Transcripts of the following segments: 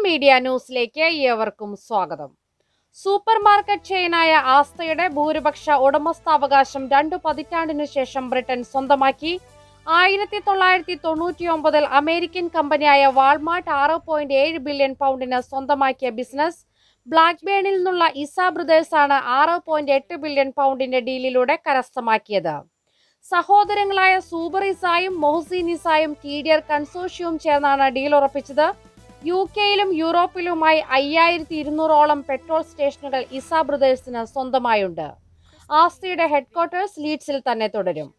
Media ന്യൂസിലേക്ക് ഏവർക്കും സ്വാഗതം സൂപ്പർ മാർക്കറ്റ് ചെയിനായ ആസ്തയുടെ ഭൂരിപക്ഷ ഉടമസ്ഥാവകാശം രണ്ടു പതിറ്റാണ്ടിനു ശേഷം ബ്രിട്ടൻ സ്വന്തമാക്കി ആയിരത്തി തൊള്ളായിരത്തി തൊണ്ണൂറ്റി ഒമ്പതിൽ അമേരിക്കൻ കമ്പനിയായ വാൾമാർട്ട് ആറ് പോയിന്റ് ഏഴ് ബില്യൺ പൗണ്ടിന് സ്വന്തമാക്കിയ ബിസിനസ് ബ്ലാക്ക്ബേണിൽ നിന്നുള്ള ഇസ ബ്രദേഴ്സ് ആണ് ആറ് പോയിന്റ് എട്ട് ബില്യൺ പൗണ്ടിന്റെ ഡീലിലൂടെ കരസ്ഥമാക്കിയത് സഹോദരങ്ങളായ സൂബറിസായും മൊഹസീനിസായും ടി ഡി ആർ കൺസോഷ്യവും ചേർന്നാണ് ഡീൽ ഉറപ്പിച്ചത് യു കെയിലും യൂറോപ്പിലുമായി അയ്യായിരത്തി ഇരുന്നൂറോളം പെട്രോൾ സ്റ്റേഷനുകൾ ഇസ ബ്രദേഴ്സിന് സ്വന്തമായുണ്ട് ആസ്തിയുടെ ഹെഡ്ക്വാർട്ടേഴ്സ് ലീഡ്സിൽ തന്നെ തുടരും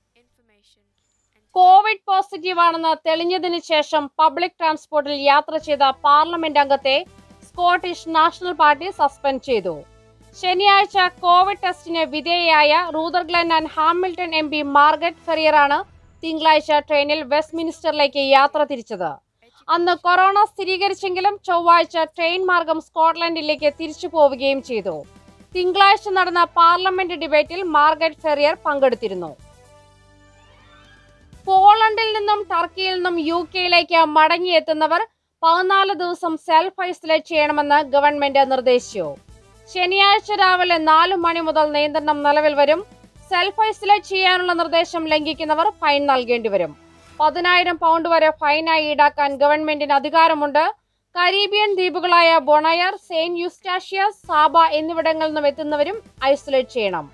കോവിഡ് പോസിറ്റീവ് ആണെന്ന് തെളിഞ്ഞതിനു ശേഷം പബ്ലിക് ട്രാൻസ്പോർട്ടിൽ യാത്ര ചെയ്ത പാർലമെന്റ് അംഗത്തെ സ്കോട്ടിഷ് നാഷണൽ പാർട്ടി സസ്പെൻഡ് ചെയ്തു ശനിയാഴ്ച കോവിഡ് ടെസ്റ്റിന് വിധേയയായ Rutherglen and Hamilton M P Margaret ഫെറിയറാണ് തിങ്കളാഴ്ച ട്രെയിനിൽ വെസ്റ്റ് മിനിസ്റ്ററിലേക്ക് യാത്ര തിരിച്ചത് അന്ന് കൊറോണ സ്ഥിരീകരിച്ചെങ്കിലും ചൊവ്വാഴ്ച ട്രെയിൻ മാർഗം സ്കോട്ട്ലൻഡിലേക്ക് തിരിച്ചു പോവുകയും ചെയ്തു തിങ്കളാഴ്ച നടന്ന പാർലമെന്റ് ഡിബേറ്റിൽ മാർഗറ്റ് ഫെറിയർ പങ്കെടുത്തിരുന്നു പോളണ്ടിൽ നിന്നും ടർക്കിയിൽ നിന്നും യു കെയിലേക്ക് മടങ്ങിയെത്തുന്നവർ പതിനാല് ദിവസം സെൽഫ് ഐസൊലേറ്റ് ചെയ്യണമെന്ന് ഗവൺമെന്റ് നിർദ്ദേശിച്ചു ശനിയാഴ്ച രാവിലെ നാലു മണി മുതൽ നിയന്ത്രണം നിലവിൽ വരും സെൽഫ് ഐസൊലേറ്റ് ചെയ്യാനുള്ള നിർദ്ദേശം ലംഘിക്കുന്നവർ ഫൈൻ നൽകേണ്ടി വരും പതിനായിരം പൗണ്ട് വരെ ഫൈനായി ഈടാക്കാൻ ഗവൺമെന്റിന് അധികാരമുണ്ട് കരീബിയൻ ദ്വീപുകളായ ബൊണയർ സെയിന്റ് യുസ്റ്റാഷ്യ സാബ എന്നിവിടങ്ങളിൽ നിന്നും എത്തുന്നവരും ഐസൊലേറ്റ് ചെയ്യണം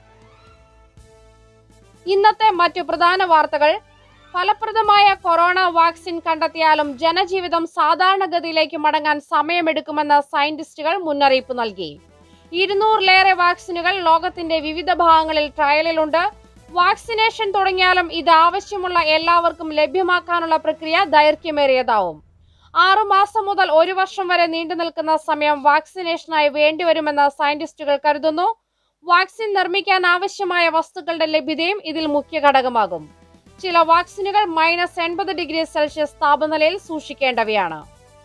ഇന്നത്തെ മറ്റു പ്രധാന വാർത്തകൾ ഫലപ്രദമായ കൊറോണ വാക്സിൻ കണ്ടെത്തിയാലും ജനജീവിതം സാധാരണഗതിയിലേക്ക് മടങ്ങാൻ സമയമെടുക്കുമെന്ന് സയന്റിസ്റ്റുകൾ മുന്നറിയിപ്പ് നൽകി ഇരുന്നൂറിലേറെ വാക്സിനുകൾ ലോകത്തിന്റെ വിവിധ ഭാഗങ്ങളിൽ ട്രയലിലുണ്ട് വാക്സിനേഷൻ തുടങ്ങിയാലും ഇത് ആവശ്യമുള്ള എല്ലാവർക്കും ലഭ്യമാക്കാനുള്ള പ്രക്രിയ ദൈർഘ്യമേറിയതാവും ആറു മാസം മുതൽ ഒരു വർഷം വരെ നീണ്ടു നിൽക്കുന്ന സമയം വാക്സിനേഷനായി വേണ്ടിവരുമെന്ന് സയന്റിസ്റ്റുകൾ കരുതുന്നു വാക്സിൻ നിർമ്മിക്കാൻ ആവശ്യമായ വസ്തുക്കളുടെ ലഭ്യതയും ഇതിൽ മുഖ്യ ഘടകമാകും ചില വാക്സിനുകൾ മൈനസ് എൺപത് ഡിഗ്രി സെൽഷ്യസ് താപനിലയിൽ സൂക്ഷിക്കേണ്ടവയാണ്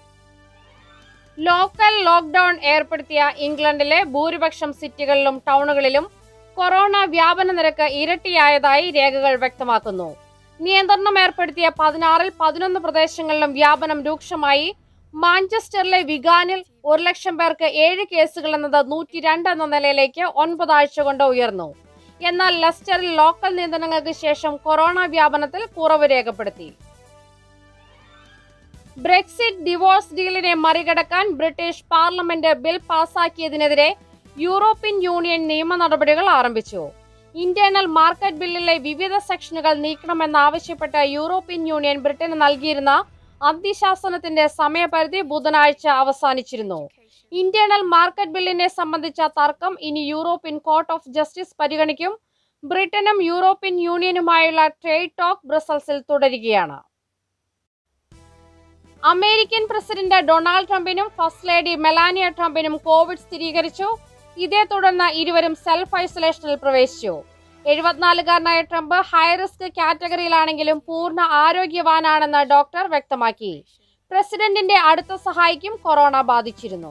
ലോക്കൽ ലോക്ക്ഡൌൺ ഏർപ്പെടുത്തിയ ഇംഗ്ലണ്ടിലെ ഭൂരിപക്ഷം സിറ്റികളിലും ടൗണുകളിലും കൊറോണ വ്യാപന നിരക്ക് ഇരട്ടിയായതായി രേഖകൾ വ്യക്തമാക്കുന്നു നിയന്ത്രണം ഏർപ്പെടുത്തിയ പതിനാറിൽ പതിനൊന്ന് പ്രദേശങ്ങളിലും വ്യാപനം രൂക്ഷമായി മാഞ്ചസ്റ്ററിലെ വിഗാനിൽ ഒരു ലക്ഷം പേർക്ക് ഏഴ് കേസുകൾ എന്നത് നൂറ്റി രണ്ട് എന്ന നിലയിലേക്ക് ഒൻപതാഴ്ച കൊണ്ട് ഉയർന്നു എന്നാൽ ലെസ്റ്ററിൽ ലോക്കൽ നിയന്ത്രണങ്ങൾക്ക് ശേഷം കൊറോണ വ്യാപനത്തിൽ കുറവ് രേഖപ്പെടുത്തി ബ്രെക്സിറ്റ് ഡിവോഴ്സ് ഡീലിനെ മറികടക്കാൻ ബ്രിട്ടീഷ് പാർലമെന്റ് ബിൽ പാസാക്കിയതിനെതിരെ യൂറോപ്യൻ യൂണിയൻ നിയമ നടപടികൾ ആരംഭിച്ചു ഇന്റേണൽ മാർക്കറ്റ് ബില്ലിലെ വിവിധ സെക്ഷനുകൾ നീക്കണമെന്നാവശ്യപ്പെട്ട് യൂറോപ്യൻ യൂണിയൻ ബ്രിട്ടന് നൽകിയിരുന്ന അന്ത്യശാസനത്തിന്റെ സമയപരിധി ബുധനാഴ്ച അവസാനിച്ചിരുന്നു ഇന്റേണൽ മാർക്കറ്റ് ബില്ലിനെ സംബന്ധിച്ച തർക്കം ഇനി യൂറോപ്യൻ കോർട്ട് ഓഫ് ജസ്റ്റിസ് പരിഗണിക്കും ബ്രിട്ടനും യൂറോപ്യൻ യൂണിയനുമായുള്ള ട്രേഡ് ടോക്ക് ബ്രസൽസിൽ തുടരുകയാണ് അമേരിക്കൻ പ്രസിഡന്റ് ഡൊണാൾഡ് ട്രംപിനും ഫസ്റ്റ് ലേഡി മെലാനിയ ട്രംപിനും കോവിഡ് സ്ഥിരീകരിച്ചു ഇതേ തുടർന്ന് ഇരുവരും സെൽഫ് ഐസൊലേഷനിൽ പ്രവേശിച്ചു എഴുപത്തിനാലുകാരനായ ട്രംപ് ഹൈറിസ്ക് കാറ്റഗറിയിലാണെങ്കിലും പൂർണ്ണ ആരോഗ്യവാനാണെന്ന് ഡോക്ടർ വ്യക്തമാക്കി പ്രസിഡന്റിന്റെ അടുത്ത സഹായിക്കും കൊറോണ ബാധിച്ചിരുന്നു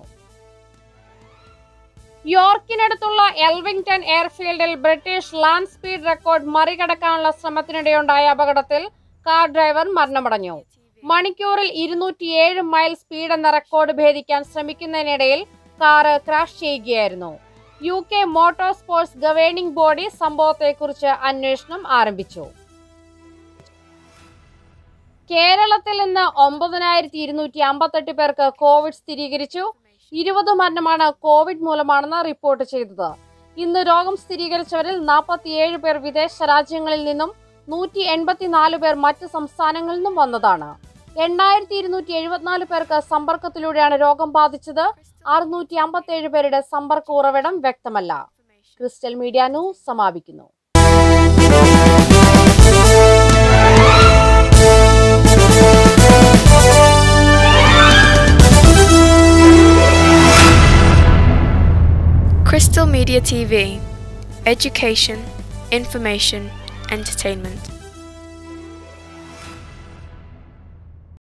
യോർക്കിനടുത്തുള്ള എൽവിംഗ്ടൺ എയർഫീൽഡിൽ ബ്രിട്ടീഷ് ലാൻഡ് സ്പീഡ് റെക്കോർഡ് മറികടക്കാനുള്ള ശ്രമത്തിനിടെയുണ്ടായ അപകടത്തിൽ കാർ ഡ്രൈവർ മരണമടഞ്ഞു മണിക്കൂറിൽ ഇരുന്നൂറ്റിയേഴ് മൈൽ സ്പീഡ് എന്ന റെക്കോർഡ് ഭേദിക്കാൻ ശ്രമിക്കുന്നതിനിടയിൽ കാറ് ക്രാഷ് ചെയ്യുകയായിരുന്നു U K motor sports governing body സംഭവത്തെക്കുറിച്ച് അന്വേഷണം ആരംഭിച്ചു കേരളത്തിൽ ഇന്ന് ഒമ്പതിനായിരത്തി ഇരുന്നൂറ്റി അമ്പത്തെട്ട് പേർക്ക് കോവിഡ് സ്ഥിരീകരിച്ചു ഇരുപത് മരണമാണ് കോവിഡ് മൂലമാണെന്ന് റിപ്പോർട്ട് ചെയ്തത് ഇന്ന് രോഗം സ്ഥിരീകരിച്ചവരിൽ നാൽപ്പത്തിയേഴ് പേർ വിദേശ രാജ്യങ്ങളിൽ നിന്നും നൂറ്റി എൺപത്തിനാല് പേർ മറ്റ് സംസ്ഥാനങ്ങളിൽ നിന്നും വന്നതാണ് എണ്ണായിരത്തി ഇരുന്നൂറ്റി എഴുപത്തിനാല് പേർക്ക് സമ്പർക്കത്തിലൂടെയാണ് രോഗം ബാധിച്ചത് അറുന്നൂറ്റി അമ്പത്തേഴ് പേരുടെ സമ്പർക്ക ഉറവിടം വ്യക്തമല്ല ക്രിസ്റ്റൽ മീഡിയ ന്യൂസ് സമാപിക്കുന്നു Crystal Media TV Education, Information, Entertainment.